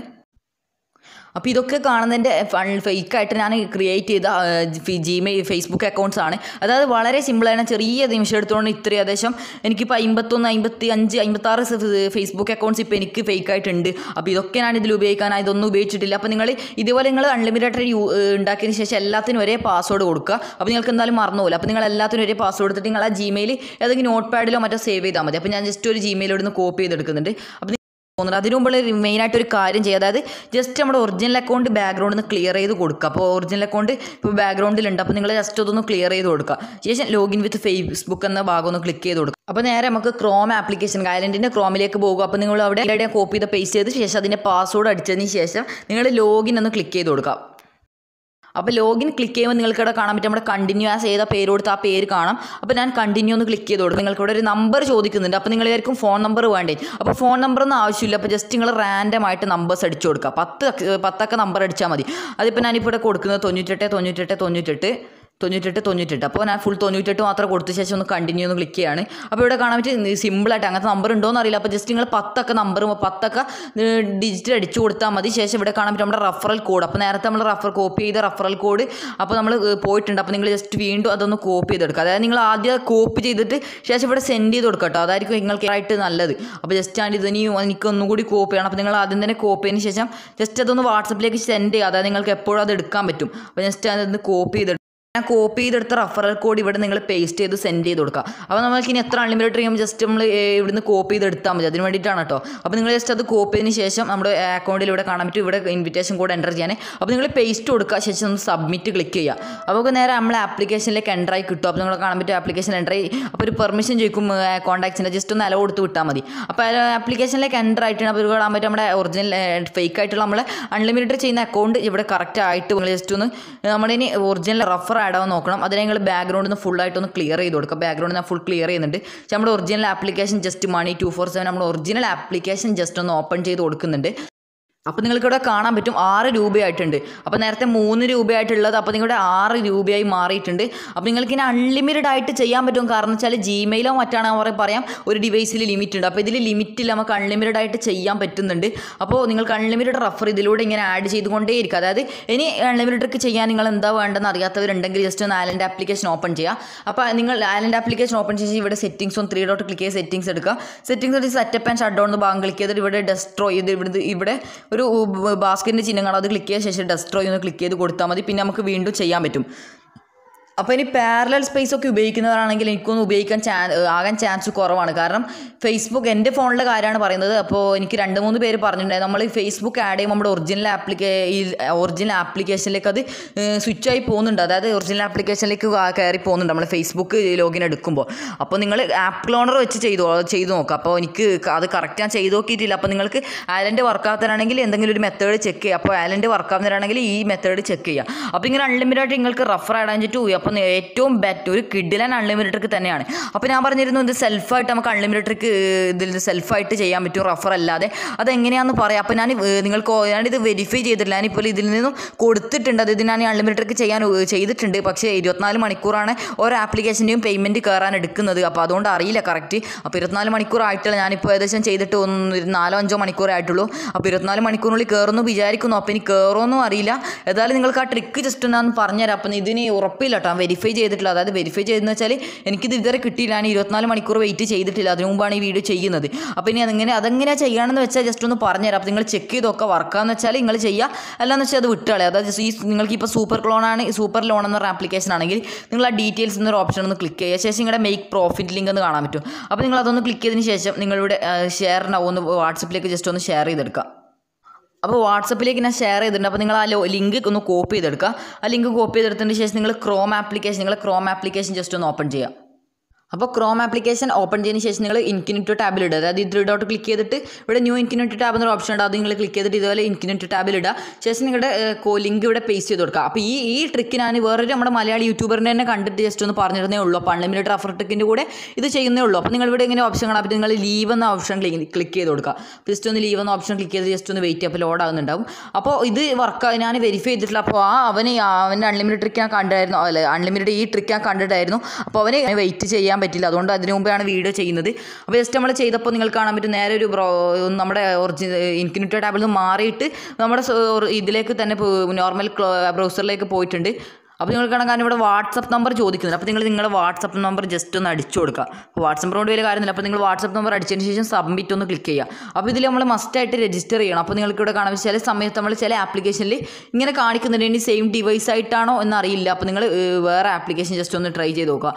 അപ്പോൾ ഇതൊക്കെ കാണുന്നതിൻ്റെ ഫേക്കായിട്ട് ഞാൻ ക്രിയേറ്റ് ചെയ്ത ജിമെയിൽ ഫേസ്ബുക്ക് അക്കൗണ്ട്സ് ആണ് അതായത് വളരെ സിമ്പിളാണ് ചെറിയ നിമിഷം എടുത്തുകൊണ്ട് ഇത്ര ഏകദേശം എനിക്കിപ്പോൾ അമ്പത്തൊന്ന് അമ്പത്തി അഞ്ച് അമ്പത്താറ് ഫേസ്ബുക്ക് അക്കൗണ്ട്സ് ഇപ്പോൾ എനിക്ക് ഫേക്കായിട്ടുണ്ട് അപ്പോൾ ഇതൊക്കെ ഞാൻ ഇതിൽ ഉപയോഗിക്കാൻ ഇതൊന്നും ഉപയോഗിച്ചിട്ടില്ല അപ്പോൾ നിങ്ങൾ ഇതുപോലെ നിങ്ങൾ അൺലിമിറ്റഡ് യൂ ഉണ്ടാക്കിയതിന് ശേഷം എല്ലാത്തിനും ഒരേ പാസ്വേഡ് കൊടുക്കുക അപ്പോൾ നിങ്ങൾക്ക് എന്തായാലും മറന്നുപോകില്ല അപ്പോൾ നിങ്ങൾ എല്ലാത്തിനും ഒരേ പാസ്വേഡ് എടുത്തിട്ട് നിങ്ങൾ ആ ജിമെയിൽ ഏതെങ്കിലും നോട്ട് പാഡിലോ മറ്റോ സേവ് ചെയ്താൽ മതി അപ്പോൾ ഞാൻ ജസ്റ്റ് ഒരു ജിമെയിൽ ഇവിടുന്ന് കോപ്പി ചെയ്തെടുക്കുന്നുണ്ട് അപ്പോൾ പോകുന്നുണ്ട് അതിനു മുമ്പ് മെയിനായിട്ട് ഒരു കാര്യം ചെയ്യുക അതായത് ജസ്റ്റ് നമ്മുടെ ഒറിജിനൽ അക്കൗണ്ട് ബാക്ക്ഗ്രൗണ്ടിൽ നിന്ന് ക്ലിയർ ചെയ്ത് കൊടുക്കുക അപ്പോൾ ഒറിജിനൽ അക്കൗണ്ട് ഇപ്പോൾ ബാക്ക്ഗ്രൗണ്ടിലുണ്ട് അപ്പോൾ നിങ്ങൾ ജസ്റ്റ് അതൊന്ന് ക്ലിയർ ചെയ്ത് കൊടുക്കുക ശേഷം ലോഗിൻ വിത്ത് ഫേസ്ബുക്ക് എന്ന ഭാഗം ഒന്ന് ക്ലിക്ക് ചെയ്ത് കൊടുക്കുക അപ്പോൾ നേരെ നമുക്ക് ക്രോം ആപ്ലിക്കേഷൻ ഐലൻഡിൻ്റെ ക്രോമിലേക്ക് പോകുക അപ്പോൾ നിങ്ങൾ അവിടെ ഇവിടെ കോപ്പി ചെയ്ത് പേസ്റ്റ് ചെയ്ത ശേഷം അതിൻ്റെ പാസ്വേഡ് അടിച്ചതിന് ശേഷം നിങ്ങൾ ലോഗിൻ ഒന്ന് ക്ലിക്ക് ചെയ്ത് കൊടുക്കുക അപ്പോൾ ലോഗിൻ ക്ലിക്ക് ചെയ്യുമ്പോൾ നിങ്ങൾക്ക് ഇവിടെ കാണാൻ പറ്റും നമ്മുടെ കണ്ടിന്യൂ ആസ് ഏതാ പേര് കൊടുത്ത് ആ പേര് കാണാം അപ്പോൾ ഞാൻ കണ്ടിന്യൂ ഒന്ന് ക്ലിക്ക് ചെയ്ത് കൊടുക്കും നിങ്ങൾക്ക് ഇവിടെ ഒരു നമ്പർ ചോദിക്കുന്നുണ്ട് അപ്പോൾ നിങ്ങൾ വിചാരിക്കും ഫോൺ നമ്പർ വേണ്ടേ അപ്പോൾ ഫോൺ നമ്പർ ഒന്നും ആവശ്യമില്ല അപ്പോൾ ജസ്റ്റ് നിങ്ങൾ റാൻഡം ആയിട്ട് നമ്പേഴ്സ് അടിച്ചു കൊടുക്കുക പത്ത് അക്ക- പത്തൊക്കെ നമ്പർ അടിച്ചാൽ മതി അതിപ്പോൾ ഞാനിപ്പോൾ ഇവിടെ കൊടുക്കുന്നത് തൊണ്ണൂറ്റെട്ട് തൊണ്ണൂറ്റെട്ട് തൊണ്ണൂറ്റെട്ട് തൊണ്ണൂറ്റെട്ട് തൊണ്ണൂറ്റെട്ട് അപ്പോൾ ഞാൻ ഫുൾ തൊണ്ണൂറ്റെട്ട് മാത്രം കൊടുത്ത ശേഷം ഒന്ന് കണ്ടിന്യൂ ഒന്ന് ക്ലിക്ക് ചെയ്യാണ് അപ്പോൾ ഇവിടെ കാണാൻ പറ്റും സിമ്പിളായിട്ട് അങ്ങനത്തെ നമ്പർ ഉണ്ടോ എന്ന് അറിയില്ല അപ്പോൾ ജസ്റ്റ് നിങ്ങൾ പത്തൊക്കെ നമ്പർ പത്തൊക്കെ ഡിജിറ്റ് അടിച്ചു കൊടുത്താൽ മതി ശേഷം ഇവിടെ കാണാൻ പറ്റും നമ്മുടെ റഫറൽ കോഡ് അപ്പോൾ നേരത്തെ നമ്മൾ റഫർ കോപ്പി ചെയ്ത റഫറൽ കോഡ് അപ്പോൾ നമ്മൾ പോയിട്ടുണ്ട് അപ്പോൾ നിങ്ങൾ ജസ്റ്റ് വീണ്ടും അതൊന്ന് കോപ്പി ചെയ്തെടുക്കുക അതായത് നിങ്ങൾ ആദ്യം കോപ്പി ചെയ്തിട്ട് ശേഷം ഇവിടെ സെൻഡ് ചെയ്ത് കൊടുക്കുക കേട്ടോ അതായിരിക്കും നിങ്ങൾക്ക് ആയിട്ട് നല്ലത് അപ്പോൾ ജസ്റ്റ് ആണ് ഇതിനി എനിക്ക് ഒന്നും കൂടി കോപ്പി ചെയ്യണം അപ്പോൾ നിങ്ങൾ ആദ്യം തന്നെ കോപ്പി ചെയ്തതിന് ശേഷം ജസ്റ്റ് അതൊന്ന് വാട്സപ്പിലേക്ക് സെൻഡ് ചെയ്യുക അതായത് നിങ്ങൾക്ക് എപ്പോഴും അത് എടുക്കാൻ പറ്റും അപ്പോൾ ജസ്റ്റ് അതൊന്ന് കോപ്പി ചെയ്ത് ഞാൻ കോപ്പി ചെയ്തെടുത്ത റഫറൽ കോഡ് ഇവിടെ നിങ്ങൾ പേസ്റ്റ് ചെയ്ത് സെൻഡ് ചെയ്ത് കൊടുക്കുക അപ്പോൾ നമ്മൾക്ക് ഇനി എത്ര അൺലിമിറ്റഡ് ചെയ്യുമ്പോൾ ജസ്റ്റ് നമ്മൾ ഇവിടുന്ന് കോപ്പി ചെയ്ത് എടുത്താൽ മതി അതിന് വേണ്ടിയിട്ടാണ് കേട്ടോ അപ്പോൾ നിങ്ങൾ ജസ്റ്റ് അത് കോപ്പി ചെയ്തതിന് ശേഷം നമ്മുടെ അക്കൗണ്ടിൽ ഇവിടെ കാണാൻ പറ്റും ഇവിടെ ഇൻവിറ്റേഷൻ കോഡ് എൻ്റർ ചെയ്യാൻ അപ്പോൾ നിങ്ങൾ പേസ്റ്റ് കൊടുക്കുക ശേഷം ഒന്ന് സബ്മിറ്റ് ക്ലിക്ക് ചെയ്യുക അപ്പോൾ നേരെ നമ്മളെ ആപ്ലിക്കേഷനിലേക്ക് എൻ്റർ ആയി കിട്ടും അപ്പോൾ നിങ്ങൾ കാണാൻ പറ്റും ആപ്ലിക്കേഷൻ എൻ്റർ ആയി അപ്പോൾ ഒരു പെർമിഷൻ ചോദിക്കും കോൺടാക്ട്സിൻ്റെ ജസ്റ്റ് ഒന്ന് അലോ കൊടുത്ത് വിട്ടാൽ മതി അപ്പോൾ ആപ്ലിക്കേഷനിലേക്ക് എൻ്റർ ആയിട്ടാണ് അപ്പോൾ ഇത് കാണാൻ പറ്റും നമ്മുടെ ഒറിജിനൽ ഫേക്ക് ആയിട്ടുള്ള നമ്മൾ അൺലിമിറ്റഡ് ചെയ്യുന്ന അക്കൗണ്ട് ഇവിടെ കറക്റ്റ് ആയിട്ട് നിങ്ങൾ ജസ്റ്റ് ഒന്ന് നമ്മുടെ ഇനി ഒറിജിനൽ റഫർ ആഡ് ആവാൻ നോക്കണം അതിനെ നിങ്ങൾ ബാക്ക്ഗ്രൗണ്ടിൽ നിന്ന് ഫുൾ ആയിട്ടൊന്ന് ക്ലിയർ ചെയ്ത് കൊടുക്കുക ബാക്ക്ഗ്രൗണ്ട് ഞാൻ ഫുൾ ക്ലിയർ ചെയ്യുന്നുണ്ട് പക്ഷേ നമ്മുടെ original application just money two four seven നമ്മുടെ ഒറിജിനൽ ആപ്ലിക്കേഷൻ ജസ്റ്റ് ഒന്ന് ഓപ്പൺ ചെയ്ത് കൊടുക്കുന്നുണ്ട് അപ്പോൾ നിങ്ങൾക്ക് ഇവിടെ കാണാൻ പറ്റും ആറ് രൂപയായിട്ടുണ്ട് അപ്പോൾ നേരത്തെ മൂന്ന് രൂപയായിട്ടുള്ളത് അപ്പോൾ നിങ്ങളുടെ ആറ് രൂപയായി മാറിയിട്ടുണ്ട് അപ്പോൾ നിങ്ങൾക്ക് ഇനി അൺലിമിറ്റഡ് ആയിട്ട് ചെയ്യാൻ പറ്റും കാരണം വെച്ചാൽ ജിമെയിലോ മറ്റാണ് പറ- പറയാം ഒരു ഡിവൈസിൽ ലിമിറ്റ് ഉണ്ട് അപ്പോൾ ഇതിൽ ലിമിറ്റിൽ നമുക്ക് അൺലിമിറ്റഡ് ആയിട്ട് ചെയ്യാൻ പറ്റുന്നുണ്ട് അപ്പോൾ നിങ്ങൾക്ക് അൺലിമിറ്റഡ് റഫർ ഇതിലൂടെ ഇങ്ങനെ ആഡ് ചെയ്തുകൊണ്ടേയിരിക്കും അതായത് ഇനി അൺലിമിറ്റഡ് ചെയ്യാൻ നിങ്ങൾ എന്താ വേണ്ടെന്ന് അറിയാത്തവരുണ്ടെങ്കിൽ ജസ്റ്റ് ഒന്ന് ആലൻ്റെ ആപ്ലിക്കേഷൻ ഓപ്പൺ ചെയ്യുക അപ്പോൾ നിങ്ങൾ ആലൻ്റെ ആപ്ലിക്കേഷൻ ഓപ്പൺ ചെയ്ത് ഇവിടെ സെറ്റിംഗ്സ് ഒന്ന് ത്രീ ഡോട്ട് ക്ലിക്ക് ചെയ്ത് സെറ്റിംഗ്സ് എടുക്കുക സെറ്റിംഗ്സ് എടുത്ത് സെറ്റപ്പ് ആൻഡ് ഷട്ട് ഡൗൺ എന്ന് ഭാഗം ക്ലിക്ക് ചെയ്തിട്ട് ഇവിടെ ഡെസ്ട്രോയ് ചെയ്ത് ഇവിടെ ഇവിടെ ഒരു ബാസ്ക്കറ്റിൻ്റെ ചിഹ്നം കാണാം അത് ക്ലിക്ക് ചെയ്ത ശേഷം ഡെസ്ട്രോയ് ഒന്ന് ക്ലിക്ക് ചെയ്ത് കൊടുത്താൽ മതി പിന്നെ നമുക്ക് വീണ്ടും ചെയ്യാൻ പറ്റും അപ്പോൾ ഇനി പാരലൽ സ്പേസ് ഒക്കെ ഉപയോഗിക്കുന്നവരാണെങ്കിൽ എനിക്കൊന്നും ഉപയോഗിക്കാൻ ചാ ആകാൻ ചാൻസ് കുറവാണ് കാരണം ഫേസ്ബുക്ക് എൻ്റെ ഫോണിലെ കാര്യമാണ് പറയുന്നത് അപ്പോൾ എനിക്ക് രണ്ട് മൂന്ന് പേര് പറഞ്ഞിട്ടുണ്ടായിരുന്നു നമ്മൾ ഈ ഫേസ്ബുക്ക് ആഡ് ചെയ്യുമ്പോൾ നമ്മുടെ ഒറിജിനൽ ആപ്ലിക്കേ ഈ ഒറിജിനൽ ആപ്ലിക്കേഷനിലേക്ക് അത് സ്വിച്ച് ആയി പോകുന്നുണ്ട് അതായത് ഒറിജിനൽ ആപ്ലിക്കേഷനിലേക്ക് കയറി പോകുന്നുണ്ട് നമ്മൾ ഫേസ്ബുക്ക് ലോഗിൻ എടുക്കുമ്പോൾ അപ്പോൾ നിങ്ങൾ ആപ്പ് ക്ലോണർ വെച്ച് ചെയ്തു ചെയ്തു നോക്കുക അപ്പോൾ എനിക്ക് അത് കറക്റ്റ് ഞാൻ ചെയ്ത് നോക്കിയിട്ടില്ല അപ്പോൾ നിങ്ങൾക്ക് ആലൻ്റെ വർക്ക് ആകാത്തവരാണെങ്കിൽ എന്തെങ്കിലും ഒരു മെത്തേഡ് ചെക്ക് ചെയ്യുക അപ്പോൾ ആലൻ്റെ വർക്ക് ആവുന്നവരാണെങ്കിൽ ഈ മെത്തേഡ് ചെക്ക് ചെയ്യുക അപ്പോൾ ഇങ്ങനെ അൺലിമിറ്റഡ് ആയിട്ട് നിങ്ങൾക്ക് റഫർ ആഡ് ചെയ്തിട്ട് പോയി അപ്പോൾ ഏറ്റവും ബെറ്റ് ഒരു കിഡിലൻ അൺലിമിറ്റഡ് തന്നെയാണ് അപ്പോൾ ഞാൻ പറഞ്ഞിരുന്നു ഇത് സെൽഫായിട്ട് നമുക്ക് അൺലിമിറ്റഡ് ഇതിൽ സെൽഫായിട്ട് ചെയ്യാൻ പറ്റും റഫർ അല്ലാതെ അതെങ്ങനെയാണെന്ന് പറയാം അപ്പോൾ ഞാൻ ഏഹ്, നിങ്ങൾക്ക് ഓ- ഞാനിത് വെരിഫൈ ചെയ്തിട്ടില്ല ഞാനിപ്പോൾ ഇതിൽ നിന്നും കൊടുത്തിട്ടുണ്ട് അത് ഇത് ഞാൻ അൺലിമിറ്റഡ് ചെയ്യാൻ ഏഹ്, ചെയ്തിട്ടുണ്ട് പക്ഷേ ഇരുപത്തിനാല് മണിക്കൂറാണ് ഓരോ ആപ്ലിക്കേഷൻ്റെയും പേയ്മെൻറ്റ് കയറാൻ എടുക്കുന്നത് അപ്പോൾ അതുകൊണ്ട് അറിയില്ല കറക്റ്റ് അപ്പോൾ ഇരുപത്തിനാല് മണിക്കൂർ ആയിട്ടില്ല ഞാനിപ്പോൾ ഏകദേശം ചെയ്തിട്ട് ഒന്ന് ഒരു നാലോ അഞ്ചോ മണിക്കൂറേ ആയിട്ടുള്ളൂ അപ്പോൾ ഇരുപത്തിനാല് മണിക്കൂറിനുള്ളിൽ കയറുന്നു വിചാരിക്കുന്നു അപ്പോൾ ഇനി കയറുമെന്നും അറിയില്ല ഏതായാലും നിങ്ങൾക്ക് ആ ട്രിക്ക് ജസ്റ്റ് ഒന്ന് പറഞ്ഞുതരാം അപ്പം ഇതിന് ഉറപ്പില്ല കേട്ടോ വെരിഫൈ ചെയ്തിട്ടില്ല അതായത് വെരിഫൈ ചെയ്തെന്ന് വെച്ചാൽ എനിക്കിത് ഇതുവരെ കിട്ടിയില്ല ഞാൻ ഇരുപത്തിനാല് മണിക്കൂർ വെയിറ്റ് ചെയ്തിട്ടില്ല അതിനു മുമ്പാണ് ഈ വീഡിയോ ചെയ്യുന്നത് അപ്പോൾ ഇനി അതെങ്ങനെ അതെങ്ങനെയാണ് ചെയ്യണമെന്ന് വെച്ചാൽ ജസ്റ്റ് ഒന്ന് പറഞ്ഞുതരാം അപ്പോൾ നിങ്ങൾ ചെക്ക് ചെയ്തൊക്കെ വർക്കാന്ന് വെച്ചാൽ നിങ്ങൾ ചെയ്യുക അല്ലാന്ന് വെച്ചാൽ അത് വിട്ടുകളെ അതായത് ഈ നിങ്ങൾക്ക് ഇപ്പോൾ സൂപ്പർ ക്ലോൺ ആണ് സൂപ്പർ ലോൺ എന്ന് പറഞ്ഞ ആപ്ലിക്കേഷൻ ആണെങ്കിൽ നിങ്ങൾ ആ ഡീറ്റെയിൽസ് എന്നൊരു ഓപ്ഷൻ ഒന്ന് ക്ലിക്ക് ചെയ്യുക ശേഷം നിങ്ങളുടെ മെയ്ക്ക് പ്രോഫിറ്റ് ലിങ്ക് എന്ന് കാണാൻ പറ്റും അപ്പോൾ നിങ്ങൾ അതൊന്ന് ക്ലിക്ക് ചെയ്തതിന് ശേഷം നിങ്ങളുടെ ഷെയർ ഒന്ന് വാട്സപ്പിലേക്ക് ജസ്റ്റ് ഒന്ന് ഷെയർ ചെയ്തെടുക്കുക അപ്പോൾ വാട്സപ്പിലേക്ക് ഞാൻ ഷെയർ ചെയ്തിട്ടുണ്ട് അപ്പോൾ നിങ്ങൾ ആ ലിങ്ക് ഒന്ന് കോപ്പി ചെയ്തെടുക്കുക ആ ലിങ്ക് കോപ്പി ചെയ്തെടുത്തതിന് ശേഷം നിങ്ങൾ ക്രോം ആപ്ലിക്കേഷൻ നിങ്ങൾ ക്രോം ആപ്ലിക്കേഷൻ ജസ്റ്റ് ഒന്ന് ഓപ്പൺ ചെയ്യുക അപ്പോൾ ക്രോം ആപ്ലിക്കേഷൻ ഓപ്പൺ ചെയ്തതിന് ശേഷം നിങ്ങൾ ഇൻക്യൂനിറ്റ് ടാബിൽ ഇടുക അതായത് ഈ ത്രീ ഡോട്ട് ക്ലിക്ക് ചെയ്തിട്ട് ഇവിടെ ന്യൂ ഇൻക്യൂനിറ്റ് ടാബ് എന്നൊരു ഓപ്ഷൻ ഉണ്ട് അത് നിങ്ങൾ ക്ലിക്ക് ചെയ്തിട്ട് ഇതുപോലെ ഇൻക്യൂനിറ്റ് ടാബിൽ ഇടുക ശേഷം നിങ്ങളുടെ ലിങ്ക് ഇവിടെ പേസ്റ്റ് ചെയ്ത് കൊടുക്കുക അപ്പോൾ ഈ ഈ ട്രിക്ക് ഞാൻ വേറൊരു നമ്മുടെ മലയാളി യൂട്യൂബറിനെ തന്നെ കണ്ടിട്ട് ജസ്റ്റ് ഒന്ന് പറഞ്ഞിരുന്നേ ഉള്ളൂ അപ്പോൾ അൺലിമിറ്റഡ് റഫർ ട്രിക്കിൻ്റെ കൂടെ ഇത് ചെയ്യുന്നേ ഉള്ളൂ അപ്പോൾ നിങ്ങൾ ഇവിടെ ഇങ്ങനെ ഓപ്ഷൻ കാണാം അപ്പോൾ നിങ്ങൾ ലീവ് എന്ന ഓപ്ഷൻ ക്ലിക്ക് ചെയ്ത് കൊടുക്കുക ജസ്റ്റ് ഒന്ന് ലീവ് എന്ന ഓപ്ഷൻ ക്ലിക്ക് ചെയ്ത് ജസ്റ്റ് ഒന്ന് വെയിറ്റ് അപ്പോൾ ലോഡ് ആകുന്നുണ്ടാവും അപ്പോൾ ഇത് വർക്ക് ഞാൻ വെരിഫൈ ചെയ്തിട്ടില്ല അപ്പോൾ ആ അവന് അവൻ്റെ അൺലിമിറ്റഡ് ട്രിക്ക് ഞാൻ കണ്ടായിരുന്നു അല്ല അൺലിമിറ്റഡ് ഈ ട്രിക്ക് ഞാൻ കണ്ടിട്ടായിരുന്നു അപ്പോൾ അവന് വെയിറ്റ് ചെയ്യാൻ പറ്റില്ല അതുകൊണ്ട് അതിന് മുമ്പാണ് വീഡിയോ ചെയ്യുന്നത് അപ്പോൾ ജസ്റ്റ് നമ്മൾ ചെയ്തപ്പോൾ നിങ്ങൾക്ക് കാണാൻ പറ്റും നേരെ ഒരു ബ്രോ നമ്മുടെ ഒറിജിനൽ ഇൻക്യൂനിറ്റർ ടാബിൽ നിന്ന് മാറിയിട്ട് നമ്മുടെ സ- ഇതിലേക്ക് തന്നെ നോർമൽ ബ്രൗസറിലേക്ക് പോയിട്ടുണ്ട് അപ്പോൾ നിങ്ങൾ കാണാൻ കാരണം ഇവിടെ വാട്സപ്പ് നമ്പർ ചോദിക്കുന്നുണ്ട് അപ്പോൾ നിങ്ങൾ നിങ്ങളുടെ വാട്സപ്പ് നമ്പർ ജസ്റ്റ് ഒന്ന് അടിച്ചു കൊടുക്കുക അപ്പോൾ വാട്സപ്പ് നമ്പർ കൊണ്ട് വലിയ കാര്യമില്ല അപ്പോൾ നിങ്ങൾ വാട്സപ്പ് നമ്പർ അടിച്ചതിന് ശേഷം സബ്മിറ്റ് ഒന്ന് ക്ലിക്ക് ചെയ്യുക അപ്പോൾ ഇതിൽ നമ്മൾ മസ്റ്റായിട്ട് രജിസ്റ്റർ ചെയ്യണം അപ്പോൾ നിങ്ങൾക്ക് ഇവിടെ കാണാൻ ചില സമയത്ത് നമ്മൾ ചില ആപ്ലിക്കേഷനിൽ ഇങ്ങനെ കാണിക്കുന്നുണ്ട് ഇനി സെയിം ഡിവൈസ് ആയിട്ടാണോ എന്നറിയില്ല അപ്പോൾ നിങ്ങൾ ഏഹ്, വേറെ ആപ്ലിക്കേഷൻ ജസ്റ്റ് ഒന്ന് ട്രൈ ചെയ്ത് നോക്കുക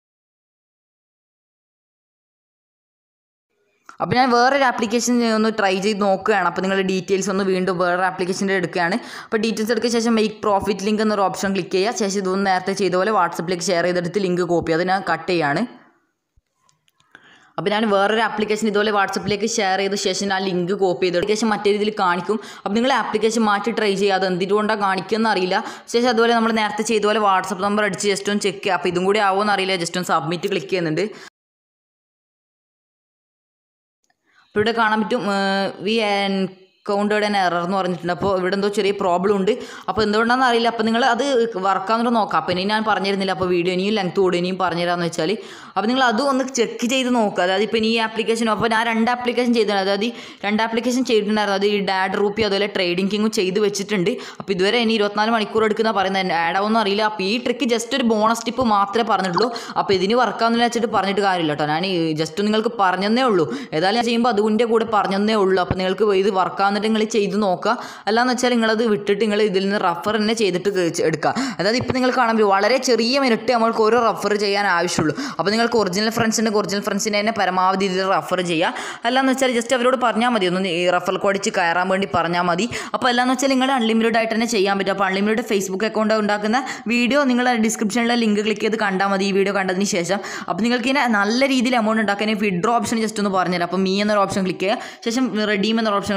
അപ്പോൾ ഞാൻ വേറൊരു ആപ്ലിക്കേഷൻ ഒന്ന് ട്രൈ ചെയ്ത് നോക്കുകയാണ് അപ്പോൾ നിങ്ങൾ ഡീറ്റെയിൽസ് ഒന്ന് വീണ്ടും വേറെ ആപ്ലിക്കേഷൻ്റെ എടുക്കുകയാണ് അപ്പോൾ ഡീറ്റെയിൽസ് എടുക്കിയ ശേഷം മെയ്ക്ക് പ്രോഫിറ്റ് ലിങ്ക് എന്നൊരു ഓപ്ഷൻ ക്ലിക്ക് ചെയ്യുക ശേഷം ഇതൊന്ന് നേരത്തെ ചെയ്ത പോലെ വാട്സപ്പിലേക്ക് ഷെയർ ചെയ്തെടുത്ത് ലിങ്ക് കോപ്പി അത് ഞാൻ കട്ട് ചെയ്യാണ് അപ്പോൾ ഞാൻ വേറൊരു ആപ്ലിക്കേഷൻ ഇതുപോലെ വാട്സപ്പിലേക്ക് ഷെയർ ചെയ്ത ശേഷം ആ ലിങ്ക് കോപ്പി ചെയ്ത് ആപ്ലിക്കേഷൻ മറ്റേ രീതിയിൽ കാണിക്കും അപ്പോൾ നിങ്ങൾ ആപ്ലിക്കേഷൻ മാറ്റി ട്രൈ ചെയ്യുക അത് എന്തുകൊണ്ടാണ് കാണിക്കുമെന്ന് അറിയില്ല ശേഷം അതുപോലെ നമ്മൾ നേരത്തെ ചെയ്ത പോലെ വാട്സപ്പ് നമ്പർ അടിച്ച് ജസ്റ്റ് ഒന്ന് ചെക്ക് ചെയ്യുക അപ്പോൾ ഇതും കൂടി ആവുമെന്ന് അറിയില്ല ജസ്റ്റ് ഒന്ന് സബ്മിറ്റ് ക്ലിക്ക് ചെയ്യുന്നുണ്ട് ഇപ്പോൾ ഇവിടെ കാണാൻ പറ്റും വി കൗണ്ടേഡ് ആൻ എറർ എന്ന് പറഞ്ഞിട്ടുണ്ട് അപ്പോൾ ഇവിടെ എന്തോ ചെറിയ പ്രോബ്ലം ഉണ്ട് അപ്പോൾ എന്തുകൊണ്ടാണെന്ന് അറിയില്ല അപ്പോൾ നിങ്ങൾ അത് വർക്കാന്നിട്ട് നോക്കാം അപ്പോൾ ഇനി ഞാൻ പറഞ്ഞിരുന്നില്ല അപ്പോൾ വീഡിയോ ഇനിയും ലെങ്ത് കൂടി ഇനിയും പറഞ്ഞുതരാമെന്ന് വെച്ചാൽ അപ്പോൾ നിങ്ങൾ അതും ഒന്ന് ചെക്ക് ചെയ്ത് നോക്കുക അതായത് ഇപ്പോൾ ഇനി ഈ ആപ്ലിക്കേഷൻ അപ്പോൾ ഞാൻ രണ്ട് ആപ്ലിക്കേഷൻ ചെയ്തിട്ടുണ്ട് അതായത് ഈ രണ്ട് ആപ്ലിക്കേഷൻ ചെയ്തിട്ടുണ്ടായിരുന്നു അത് ഈ ഡാഡ് റൂപ്പി അതുപോലെ ട്രേഡിംഗ് കിങ്ങും ചെയ്ത് വെച്ചിട്ടുണ്ട് അപ്പോൾ ഇതുവരെ ഇനി ഇരുപത്തിനാല് മണിക്കൂർ എടുക്കുന്ന പറയുന്നത് ആഡ് ആവുമെന്ന് അറിയില്ല അപ്പോൾ ഈ ട്രിക്ക് ജസ്റ്റ് ഒരു ബോണസ് ടിപ്പ് മാത്രമേ പറഞ്ഞിട്ടുള്ളൂ അപ്പോൾ ഇതിന് വർക്കാവുന്നില്ല വെച്ചിട്ട് പറഞ്ഞിട്ട് കാര്യമില്ല കേട്ടോ ഞാൻ ജസ്റ്റ് നിങ്ങൾക്ക് പറഞ്ഞതേ ഉള്ളൂ ഏതായാലും ഞാൻ ചെയ്യുമ്പോൾ അതിൻ്റെ കൂടെ പറഞ്ഞതേ ഉള്ളൂ അപ്പോൾ നിങ്ങൾക്ക് ഇത് വർക്കാവുന്നിട്ട് നിങ്ങൾ ചെയ്ത് നോക്കുക അല്ലാന്ന് വെച്ചാൽ നിങ്ങളത് വിട്ടിട്ട് നിങ്ങൾ ഇതിൽ നിന്ന് റഫർ തന്നെ ചെയ്തിട്ട് ക- എടുക്കുക അതായത് ഇപ്പോൾ നിങ്ങൾ കാണാൻ പറ്റും വളരെ ചെറിയ മിനിറ്റ് നമ്മൾക്ക് ഓരോ റഫർ ചെയ്യാൻ ആവശ്യമുള്ളൂ അപ്പോൾ നിങ്ങൾക്ക് ഒറിജിനൽ ഫ്രണ്ട്സിൻ്റെ ഒറിജിനൽ ഫ്രണ്ട്സിനെ തന്നെ പരമാവധി ഇതിൽ റഫർ ചെയ്യുക അല്ലാന്ന് വെച്ചാൽ ജസ്റ്റ് അവരോട് പറഞ്ഞാൽ മതി ഒന്ന് ഈ റഫർ കോടിച്ച് കയറാൻ വേണ്ടി പറഞ്ഞാൽ മതി അപ്പോൾ അല്ലാന്ന് വെച്ചാൽ നിങ്ങൾ അൺലിമിറ്റഡ് ആയിട്ട് തന്നെ ചെയ്യാൻ പറ്റും അപ്പോൾ അൺലിമിറ്റഡ് ഫേസ്ബുക്ക് അക്കൗണ്ട് ഉണ്ടാക്കുന്ന വീഡിയോ നിങ്ങൾ ഡിസ്ക്രിപ്ഷനിലെ ലിങ്ക് ക്ലിക്ക് ചെയ്ത് കണ്ടാൽ മതി ഈ വീഡിയോ കണ്ടതിന് ശേഷം അപ്പോൾ നിങ്ങൾക്ക് ഇങ്ങനെ നല്ല രീതിയിൽ എമൗണ്ട് ഉണ്ടാക്കാൻ വിഡ്രോ ഓപ്ഷൻ ജസ്റ്റ് ഒന്ന് പറഞ്ഞുതരാം അപ്പോൾ മീ എന്നൊരു ഓപ്ഷൻ ക്ലിക്ക് ചെയ്യുക ശേഷം റെഡീം എന്നൊരു ഓപ്ഷൻ കൂടെ കാണാൻ പറ്റും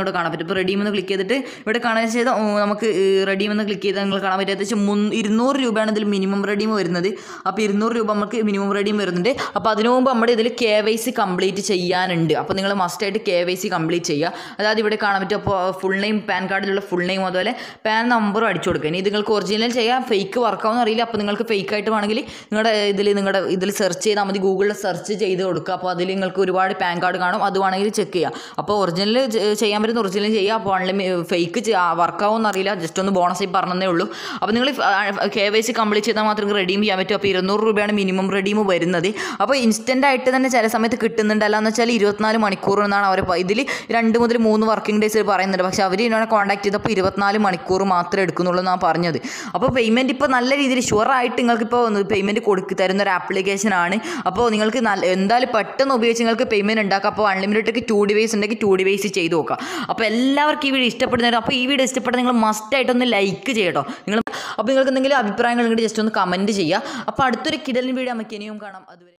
ഇപ്പോൾ റെഡീം എന്ന് ക്ലിക്ക് ചെയ്തിട്ട് ഇവിടെ കാണാൻ ചെയ്ത നമുക്ക് റെഡീം എന്ന് ക്ലിക്ക് ചെയ്താൽ നിങ്ങൾ കാണാൻ പറ്റും ഏകദേശം മുൻ ഇരുന്നൂറ് രൂപയാണ് ഇതിൽ മിനിമം റെഡീം വരുന്നത് അപ്പോൾ ഇരുന്നൂറ് രൂപ നമുക്ക് മിനിമം റെഡീം വരുന്നുണ്ട് അപ്പോൾ അതിനു മുമ്പ് നമ്മുടെ ഇതിൽ കെ വൈ സി കംപ്ലീറ്റ് ചെയ്യാനുണ്ട് അപ്പോൾ നിങ്ങൾ മസ്റ്റായിട്ട് കെ വൈ സി കംപ്ലീറ്റ് ചെയ്യുക അതായത് ഇവിടെ കാണാൻ പറ്റും അപ്പോൾ ഫുൾ നെയിം പാൻ കാർഡിലുള്ള ഫുൾ നെയിം അതുപോലെ പാൻ നമ്പറും അടിച്ചു കൊടുക്കുക ഇനി ഇത് നിങ്ങൾക്ക് ഒറിജിനൽ ചെയ്യാം ഫേക്ക് വർക്കാവുന്ന അറിയില്ല അപ്പോൾ നിങ്ങൾക്ക് ഫേക്ക് ആയിട്ട് വേണമെങ്കിൽ നിങ്ങളുടെ ഇതിൽ നിങ്ങളുടെ ഇതിൽ സെർച്ച് ചെയ്താൽ മതി ഗൂഗിളിൽ സെർച്ച് ചെയ്ത് കൊടുക്കുക അപ്പോൾ അതിൽ നിങ്ങൾക്ക് ഒരുപാട് പാൻ കാർഡ് കാണും അത് വേണമെങ്കിൽ ചെക്ക് ചെയ്യുക അപ്പോൾ ഒറിജിനൽ ചെയ്യാൻ പറ്റുന്ന ഒറിജിനൽ ചെയ്യുക അപ്പോൾ അൺലിമി ഫേക്ക് വർക്കാവുമെന്ന് അറിയില്ല ജസ്റ്റ് ഒന്ന് ബോണസായി പറഞ്ഞതേ ഉള്ളൂ അപ്പോൾ നിങ്ങൾ കെ വൈ സി കംപ്ലീറ്റ് ചെയ്താൽ മാത്രമേ റെഡീം ചെയ്യാൻ പറ്റൂ അപ്പോൾ ഇരുന്നൂറ് രൂപയാണ് മിനിമം റെഡീം വരുന്നത് അപ്പോൾ ഇൻസ്റ്റൻ്റ് ആയിട്ട് തന്നെ ചില സമയത്ത് കിട്ടുന്നുണ്ട് അല്ലാന്ന് വെച്ചാൽ ഇരുപത്തിനാല് മണിക്കൂർ എന്നാണ് അവർ ഇതിൽ രണ്ട് മുതൽ മൂന്ന് വർക്കിംഗ് ഡേയ്സ് പറയുന്നുണ്ട് പക്ഷേ അവർ എന്നോട് കോൺടാക്ട് ചെയ്തപ്പോൾ ഇരുപത്തിനാല് മണിക്കൂർ മാത്രമേ എടുക്കുന്നുള്ളൂ എന്നാണ് പറഞ്ഞത് അപ്പോൾ പേയ്മെൻറ്റ് ഇപ്പോൾ നല്ല രീതിയിൽ ഷുവറായിട്ട് നിങ്ങൾക്കിപ്പോൾ പേയ്മെൻറ്റ് കൊടുക്ക് തരുന്ന ഒരു ആപ്ലിക്കേഷൻ ആണ് അപ്പോൾ നിങ്ങൾക്ക് നല്ല എന്തായാലും പെട്ടെന്ന് ഉപയോഗിച്ച് നിങ്ങൾക്ക് പേയ്മെൻറ്റ് ഉണ്ടാക്കാം അപ്പോൾ അൺലിമിറ്റഡ് ടു ഡിവൈസ് ഉണ്ടെങ്കിൽ ടു ഡിവൈസ് ചെയ്ത് നോക്കാം അപ്പോൾ എല്ലാവർക്കും ഈ വീഡിയോ ഇഷ്ടപ്പെടുന്നവരും അപ്പോൾ ഈ വീഡിയോ ഇഷ്ടപ്പെട്ട നിങ്ങൾ മസ്റ്റായിട്ടൊന്ന് ലൈക്ക് ചെയ്യട്ടോ നിങ്ങൾ അപ്പോൾ നിങ്ങൾക്ക് എന്തെങ്കിലും അഭിപ്രായങ്ങൾ ഉണ്ടെങ്കിൽ ജസ്റ്റ് ഒന്ന് കമൻറ്റ് ചെയ്യുക അപ്പോൾ അടുത്തൊരു കിടലിൻ വീഡിയോ നമുക്ക് ഇനിയും കാണാം അതുവരെ